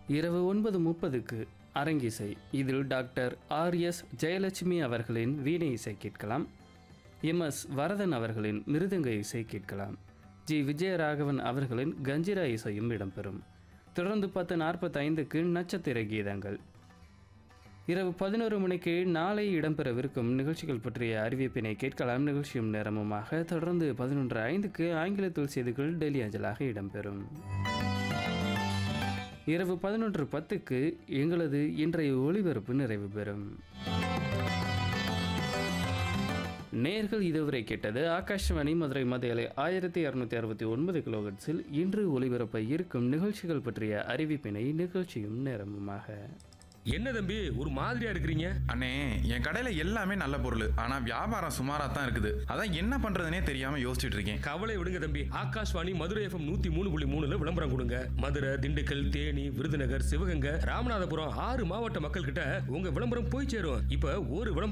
இரவு ஒன்பது முப்பதுக்கு அரங்கிசை இதில் டாக்டர் ஆர் எஸ் ஜெயலட்சுமி அவர்களின் வீணை இசை கேட்கலாம் எம் எஸ் வரதன் அவர்களின் மிருதங்க இசை கேட்கலாம் ஜி விஜயராகவன் அவர்களின் கஞ்சிரா இசையும் இடம்பெறும் தொடர்ந்து பத்து நாற்பத்தைந்துக்கு நட்சத்திர கீதங்கள் இரவு பதினோரு மணிக்கு நாளை இடம்பெறவிருக்கும் நிகழ்ச்சிகள் பற்றிய அறிவிப்பினை கேட்கலாம் நிகழ்ச்சியும் நேரமுமாக தொடர்ந்து பதினொன்று ஐந்துக்கு ஆங்கிலத்தில் செய்திகள் டெல்லி அஞ்சலாக இடம்பெறும் இரவு பதினொன்று பத்துக்கு எங்களது இன்றைய ஒளிபரப்பு நிறைவு பெறும் நேர்கள் இதுவரை கேட்டது ஆகாஷ்வாணி மதுரை மதையலை ஆயிரத்தி இரநூத்தி அறுபத்தி ஒன்பது கிலோஹெட்ஸில் இன்று ஒளிபரப்ப இருக்கும் நிகழ்ச்சிகள் பற்றிய அறிவிப்பினை நிகழ்ச்சியும் நேரமுமாக என்ன தம்பி ஒரு மாதிரியா இருக்கிறீங்க அண்ணே என் கடையில எல்லாமே நல்ல பொருள் ஆனா வியாபாரம் சுமாரா தான் இருக்குது அதான் என்ன பண்றதுனே தெரியாம யோசிச்சுட்டு இருக்கேன் கவலை விடுங்க தம்பி ஆகாஷ்வாணி மதுரை எஃப்எம் நூத்தி மூணு புள்ளி மூணுல விளம்பரம் கொடுங்க மதுரை திண்டுக்கல் தேனி விருதுநகர் சிவகங்கை ராமநாதபுரம் ஆறு மாவட்ட மக்கள் கிட்ட உங்க விளம்பரம் போய் சேரும் இப்ப ஒரு விளம்பரம்